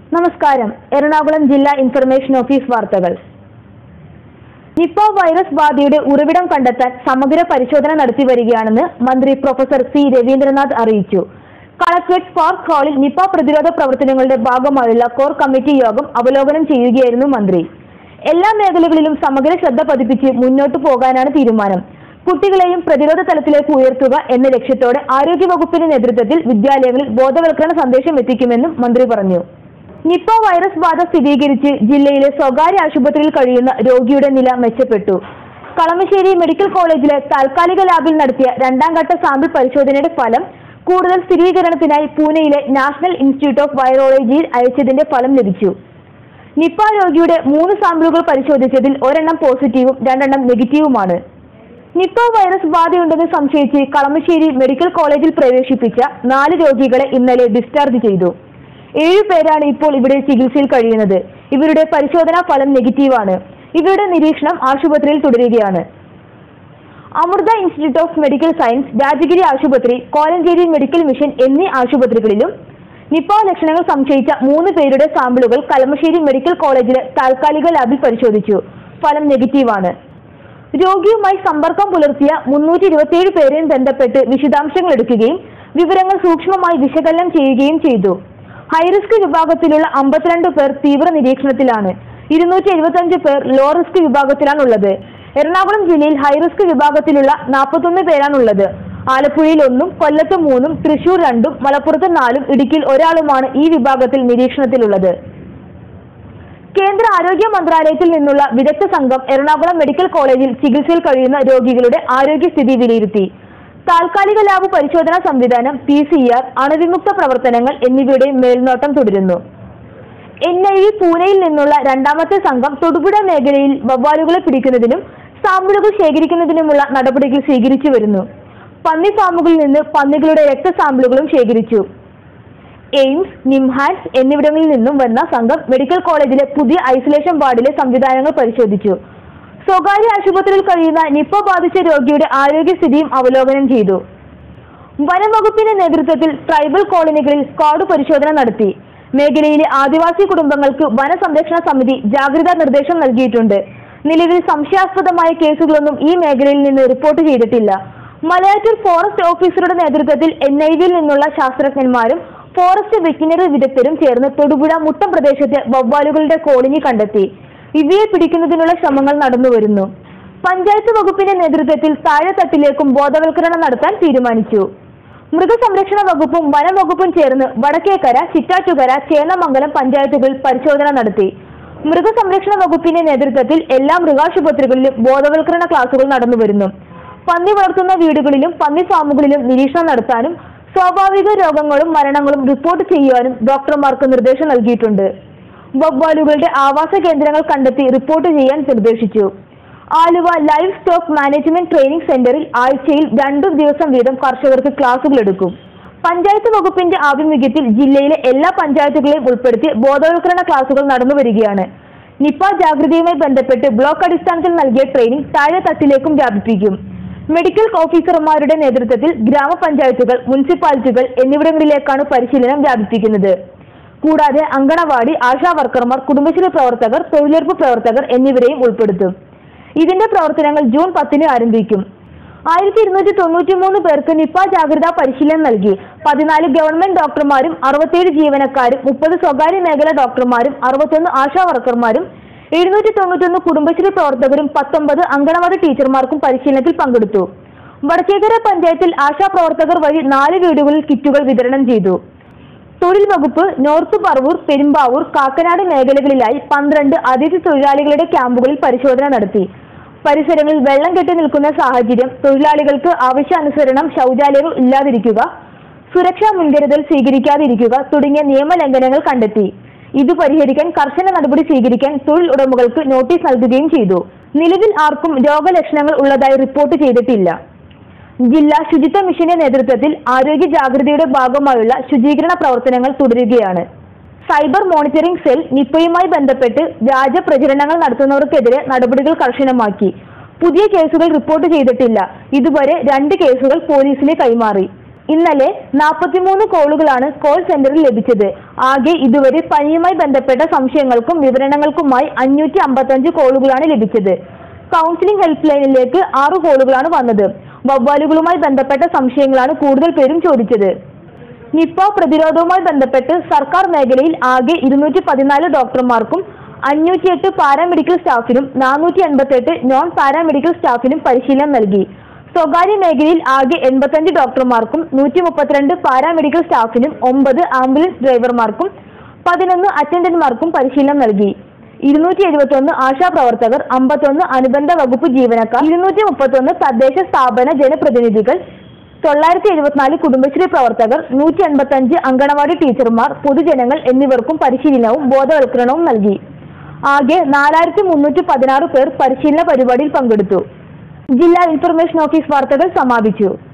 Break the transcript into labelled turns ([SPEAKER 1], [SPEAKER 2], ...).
[SPEAKER 1] നമസ്കാരം എറണാകുളം ജില്ലാ information office വാർത്തകൾ നിപ്പ വൈറസ് ബാധയുടെ ഉറവിടം കണ്ടെത്താൻ സമഗ്ര പരിശോധന നടത്തി വരികയാണെന്ന് മന്ത്രി പ്രൊഫസർ സി രവീന്ദ്രനാഥ് അറിയിച്ചു കളക്ട്രേറ്റ് പാർക്ക് ഹാളിൽ നിപ്പ പ്രതിരോധ പ്രവർത്തനങ്ങളുടെ ഭാഗമായുള്ള കോർ കമ്മിറ്റി യോഗം അവലോകനം ചെയ്യുകയായിരുന്നു മന്ത്രി എല്ലാ മേഖലകളിലും സമഗ്ര ശ്രദ്ധ പതിപ്പിച്ച് മുന്നോട്ടു പോകാനാണ് തീരുമാനം കുട്ടികളെയും പ്രതിരോധ തലത്തിലേക്ക് ഉയർത്തുക എന്ന ലക്ഷ്യത്തോടെ ആരോഗ്യവകുപ്പിന്റെ നേതൃത്വത്തിൽ വിദ്യാലയങ്ങളിൽ ബോധവൽക്കരണ സന്ദേശം എത്തിക്കുമെന്നും മന്ത്രി പറഞ്ഞു നിപ്പ വൈറസ് ബാധ സ്ഥിരീകരിച്ച് ജില്ലയിലെ സ്വകാര്യ ആശുപത്രിയിൽ കഴിയുന്ന രോഗിയുടെ നില മെച്ചപ്പെട്ടു കളമശ്ശേരി മെഡിക്കൽ കോളേജിലെ താൽക്കാലിക ലാബിൽ നടത്തിയ രണ്ടാം ഘട്ട സാമ്പിൾ പരിശോധനയുടെ ഫലം കൂടുതൽ സ്ഥിരീകരണത്തിനായി പൂനെയിലെ നാഷണൽ ഇൻസ്റ്റിറ്റ്യൂട്ട് ഓഫ് വൈറോളജിയിൽ അയച്ചതിന്റെ ഫലം ലഭിച്ചു നിപ്പ രോഗിയുടെ മൂന്ന് സാമ്പിളുകൾ പരിശോധിച്ചതിൽ ഒരെണ്ണം പോസിറ്റീവും രണ്ടെണ്ണം നെഗറ്റീവുമാണ് നിപ്പ വൈറസ് ബാധയുണ്ടെന്ന് സംശയിച്ച് കളമശ്ശേരി മെഡിക്കൽ കോളേജിൽ പ്രവേശിപ്പിച്ച നാല് രോഗികളെ ഇന്നലെ ഡിസ്ചാർജ് ചെയ്തു ഏഴു പേരാണ് ഇപ്പോൾ ഇവിടെ ചികിത്സയിൽ കഴിയുന്നത് ഇവരുടെ പരിശോധനാ ഫലം നെഗറ്റീവാണ് ഇവരുടെ നിരീക്ഷണം ആശുപത്രിയിൽ തുടരുകയാണ് Amrita institute of medical science Rajagiri ആശുപത്രി കോലഞ്ചേരി മെഡിക്കൽ മിഷൻ എന്നീ ആശുപത്രികളിലും നിപ്പ ലക്ഷണങ്ങൾ സംശയിച്ച മൂന്ന് പേരുടെ സാമ്പിളുകൾ കലമശ്ശേരി മെഡിക്കൽ കോളേജിലെ താൽക്കാലിക ലാബിൽ പരിശോധിച്ചു ഫലം നെഗറ്റീവാണ് രോഗിയുമായി സമ്പർക്കം പുലർത്തിയ മുന്നൂറ്റി ഇരുപത്തിയേഴ് പേരെയും ബന്ധപ്പെട്ട് വിശദാംശങ്ങൾ എടുക്കുകയും വിവരങ്ങൾ സൂക്ഷ്മമായി വിശകലനം ചെയ്യുകയും ചെയ്തു ഹൈറിസ്ക് വിഭാഗത്തിലുള്ള അമ്പത്തിരണ്ട് പേർ തീവ്ര നിരീക്ഷണത്തിലാണ് ഇരുന്നൂറ്റി എഴുപത്തഞ്ച് പേർ ലോ റിസ്ക് വിഭാഗത്തിലാണുള്ളത് എറണാകുളം ജില്ലയിൽ ഹൈറിസ്ക് വിഭാഗത്തിലുള്ള നാൽപ്പത്തൊന്ന് പേരാണുള്ളത് ആലപ്പുഴയിൽ ഒന്നും കൊല്ലത്ത് മൂന്നും തൃശൂർ രണ്ടും മലപ്പുറത്ത് നാലും ഇടുക്കിയിൽ ഒരാളുമാണ് ഈ വിഭാഗത്തിൽ നിരീക്ഷണത്തിലുള്ളത് കേന്ദ്ര ആരോഗ്യ മന്ത്രാലയത്തിൽ നിന്നുള്ള വിദഗ്ധ സംഘം എറണാകുളം മെഡിക്കൽ കോളേജിൽ ചികിത്സയിൽ കഴിയുന്ന രോഗികളുടെ ആരോഗ്യസ്ഥിതി വിലയിരുത്തി താൽക്കാലിക ലാബ് പരിശോധനാ സംവിധാനം പി സി ആർ അണുവിമുക്ത പ്രവർത്തനങ്ങൾ എന്നിവയുടെ മേൽനോട്ടം തുടരുന്നു എൻ ഐ വി പൂനെയിൽ നിന്നുള്ള രണ്ടാമത്തെ സംഘം തൊടുപുഴ മേഖലയിൽ വവ്വാലുകളെ പിടിക്കുന്നതിനും സാമ്പിളുകൾ ശേഖരിക്കുന്നതിനുമുള്ള നടപടികൾ സ്വീകരിച്ചു വരുന്നു പന്നി ഫാമുകളിൽ നിന്ന് പന്നികളുടെ രക്തസാമ്പിളുകളും ശേഖരിച്ചു എയിംസ് നിംഹാൻസ് എന്നിവിടങ്ങളിൽ നിന്നും വന്ന സംഘം മെഡിക്കൽ കോളേജിലെ പുതിയ ഐസൊലേഷൻ വാർഡിലെ സംവിധാനങ്ങൾ പരിശോധിച്ചു സ്വകാര്യ ആശുപത്രിയിൽ കഴിയുന്ന നിപ്പ ബാധിച്ച രോഗിയുടെ ആരോഗ്യസ്ഥിതിയും അവലോകനം ചെയ്തു വനംവകുപ്പിന്റെ നേതൃത്വത്തിൽ ട്രൈബൽ കോളനികളിൽ സ്ക്വാഡ് പരിശോധന നടത്തി മേഖലയിലെ ആദിവാസി കുടുംബങ്ങൾക്ക് വനസംരക്ഷണ സമിതി ജാഗ്രതാ നിർദ്ദേശം നൽകിയിട്ടുണ്ട് നിലവിൽ സംശയാസ്പദമായ കേസുകളൊന്നും ഈ മേഖലയിൽ നിന്ന് റിപ്പോർട്ട് ചെയ്തിട്ടില്ല മലയാറ്റൂർ ഫോറസ്റ്റ് ഓഫീസറുടെ നേതൃത്വത്തിൽ എൻ ഐ വിയിൽ നിന്നുള്ള ശാസ്ത്രജ്ഞന്മാരും ഫോറസ്റ്റ് വെറ്റിനറി വിദഗ്ധരും ചേർന്ന് തൊടുപുഴ മുട്ടം പ്രദേശത്തെ വവ്വാലുകളുടെ കോളനി കണ്ടെത്തി ഇവയെ പിടിക്കുന്നതിനുള്ള ശ്രമങ്ങൾ നടന്നുവരുന്നു പഞ്ചായത്ത് വകുപ്പിന്റെ നേതൃത്വത്തിൽ താഴെത്തട്ടിലേക്കും ബോധവൽക്കരണം നടത്താൻ തീരുമാനിച്ചു മൃഗസംരക്ഷണ വകുപ്പും വനം വകുപ്പും ചേർന്ന് വടക്കേക്കര ചിറ്റാറ്റുകര ചേന്നമംഗലം പഞ്ചായത്തുകളിൽ പരിശോധന നടത്തി മൃഗസംരക്ഷണ വകുപ്പിന്റെ നേതൃത്വത്തിൽ എല്ലാ മൃഗാശുപത്രികളിലും ബോധവൽക്കരണ ക്ലാസുകൾ നടന്നുവരുന്നു പന്നി വളർത്തുന്ന വീടുകളിലും പന്നി ഫാമുകളിലും നിരീക്ഷണം നടത്താനും സ്വാഭാവിക രോഗങ്ങളും മരണങ്ങളും റിപ്പോർട്ട് ചെയ്യുവാനും ഡോക്ടർമാർക്ക് നിർദ്ദേശം നൽകിയിട്ടുണ്ട് വവ്വാലുകളുടെ ആവാസ കേന്ദ്രങ്ങൾ കണ്ടെത്തി റിപ്പോർട്ട് ചെയ്യാൻ നിർദ്ദേശിച്ചു Aluva livestock management training സെന്ററിൽ ആഴ്ചയിൽ രണ്ടു ദിവസം വീതം കർഷകർക്ക് ക്ലാസുകൾ എടുക്കും പഞ്ചായത്ത് വകുപ്പിന്റെ ആഭിമുഖ്യത്തിൽ ജില്ലയിലെ എല്ലാ പഞ്ചായത്തുകളെയും ഉൾപ്പെടുത്തി ബോധവൽക്കരണ ക്ലാസുകൾ നടന്നുവരികയാണ് നിപ്പ ജാഗ്രതയുമായി ബന്ധപ്പെട്ട് ബ്ലോക്ക് അടിസ്ഥാനത്തിൽ നൽകിയ ട്രെയിനിംഗ് താഴെ തട്ടിലേക്കും വ്യാപിപ്പിക്കും മെഡിക്കൽ ഓഫീസർമാരുടെ നേതൃത്വത്തിൽ ഗ്രാമപഞ്ചായത്തുകൾ മുനിസിപ്പാലിറ്റികൾ എന്നിവിടങ്ങളിലേക്കാണ് പരിശീലനം വ്യാപിപ്പിക്കുന്നത് കൂടാതെ അങ്കണവാടി ആശാ വർക്കർമാർ കുടുംബശ്രീ പ്രവർത്തകർ തൊഴിലുറപ്പ് പ്രവർത്തകർ എന്നിവരെയും ഉൾപ്പെടുത്തും ഇതിന്റെ പ്രവർത്തനങ്ങൾ ജൂൺ പത്തിന് ആരംഭിക്കും ആയിരത്തി ഇരുന്നൂറ്റി തൊണ്ണൂറ്റി മൂന്ന് പേർക്ക് നിപ്പ ജാഗ്രതാ പരിശീലനം നൽകി പതിനാല് ഗവൺമെന്റ് ഡോക്ടർമാരും അറുപത്തിയേഴ് ജീവനക്കാരും മുപ്പത് സ്വകാര്യ മേഖലാ ഡോക്ടർമാരും അറുപത്തൊന്ന് ആശാ വർക്കർമാരും എഴുന്നൂറ്റി തൊണ്ണൂറ്റൊന്ന് കുടുംബശ്രീ പ്രവർത്തകരും പത്തൊമ്പത് അങ്കണവാടി ടീച്ചർമാർക്കും പരിശീലനത്തിൽ പങ്കെടുത്തു വടക്കേക്കര പഞ്ചായത്തിൽ ആശാ പ്രവർത്തകർ വഴി നാല് വീടുകളിൽ കിറ്റുകൾ വിതരണം ചെയ്തു തൊഴിൽ വകുപ്പ് നോർത്ത് പറവൂർ പെരുമ്പാവൂർ കാക്കനാട് മേഖലകളിലായി പന്ത്രണ്ട് അതിഥി തൊഴിലാളികളുടെ ക്യാമ്പുകളിൽ പരിശോധന നടത്തി പരിസരങ്ങളിൽ വെള്ളം കെട്ടി നിൽക്കുന്ന സാഹചര്യം തൊഴിലാളികൾക്ക് ആവശ്യാനുസരണം ശൗചാലയങ്ങൾ ഇല്ലാതിരിക്കുക സുരക്ഷാ മുൻകരുതൽ സ്വീകരിക്കാതിരിക്കുക തുടങ്ങിയ നിയമലംഘനങ്ങൾ കണ്ടെത്തി ഇത് പരിഹരിക്കാൻ കർശന നടപടി സ്വീകരിക്കാൻ തൊഴിൽ ഉടമകൾക്ക് നോട്ടീസ് നൽകുകയും ചെയ്തു നിലവിൽ ആർക്കും രോഗലക്ഷണങ്ങൾ ഉള്ളതായി റിപ്പോർട്ട് ചെയ്തിട്ടില്ല ജില്ലാ ശുചിത്വ മിഷന്റെ നേതൃത്വത്തിൽ ആരോഗ്യ ജാഗ്രതയുടെ ഭാഗമായുള്ള ശുചീകരണ പ്രവർത്തനങ്ങൾ തുടരുകയാണ് സൈബർ മോണിറ്ററിംഗ് സെൽ നിപ്പയുമായി ബന്ധപ്പെട്ട് വ്യാജ പ്രചരണങ്ങൾ നടത്തുന്നവർക്കെതിരെ നടപടികൾ കർശനമാക്കി പുതിയ കേസുകൾ റിപ്പോർട്ട് ചെയ്തിട്ടില്ല ഇതുവരെ രണ്ട് കേസുകൾ പോലീസിന് കൈമാറി ഇന്നലെ നാൽപ്പത്തിമൂന്ന് കോളുകളാണ് കോൾ സെന്ററിൽ ലഭിച്ചത് ആകെ ഇതുവരെ പനിയുമായി ബന്ധപ്പെട്ട സംശയങ്ങൾക്കും വിവരണങ്ങൾക്കുമായി അഞ്ഞൂറ്റി അമ്പത്തഞ്ച് കോളുകളാണ് ലഭിച്ചത് കൗൺസിലിംഗ് ഹെൽപ്പ് ലൈനിലേക്ക് ആറ് കോളുകളാണ് വന്നത് വവ്വാലുകളുമായി ബന്ധപ്പെട്ട സംശയങ്ങളാണ് കൂടുതൽ പേരും ചോദിച്ചത് നിപ്പ പ്രതിരോധവുമായി ബന്ധപ്പെട്ട് സർക്കാർ മേഖലയിൽ ആകെ ഇരുന്നൂറ്റി പതിനാല് ഡോക്ടർമാർക്കും അഞ്ഞൂറ്റിയെട്ട് പാരാമെഡിക്കൽ സ്റ്റാഫിനും നാനൂറ്റി എൺപത്തെട്ട് നോൺ പാരാമെഡിക്കൽ സ്റ്റാഫിനും പരിശീലനം നൽകി സ്വകാര്യ മേഖലയിൽ ആകെ എൺപത്തഞ്ച് ഡോക്ടർമാർക്കും നൂറ്റി മുപ്പത്തിരണ്ട് പാരാമെഡിക്കൽ സ്റ്റാഫിനും ഒമ്പത് ആംബുലൻസ് ഡ്രൈവർമാർക്കും പതിനൊന്ന് അറ്റൻഡന്റ്മാർക്കും പരിശീലനം നൽകി ഇരുന്നൂറ്റി എഴുപത്തൊന്ന് ആശാപ്രവർത്തകർ അമ്പത്തൊന്ന് അനുബന്ധ വകുപ്പ് ജീവനക്കാർ ഇരുന്നൂറ്റി മുപ്പത്തൊന്ന് തദ്ദേശ സ്ഥാപന ജനപ്രതിനിധികൾ തൊള്ളായിരത്തി എഴുപത്തിനാല് കുടുംബശ്രീ പ്രവർത്തകർ നൂറ്റി എൺപത്തഞ്ച് അങ്കണവാടി ടീച്ചർമാർ പൊതുജനങ്ങൾ എന്നിവർക്കും പരിശീലനവും ബോധവൽക്കരണവും നൽകി ആകെ നാലായിരത്തി മുന്നൂറ്റി പതിനാറ് പേർ പരിശീലന പരിപാടിയിൽ പങ്കെടുത്തു ജില്ലാ ഇൻഫർമേഷൻ ഓഫീസ് വാർത്തകൾ സമാപിച്ചു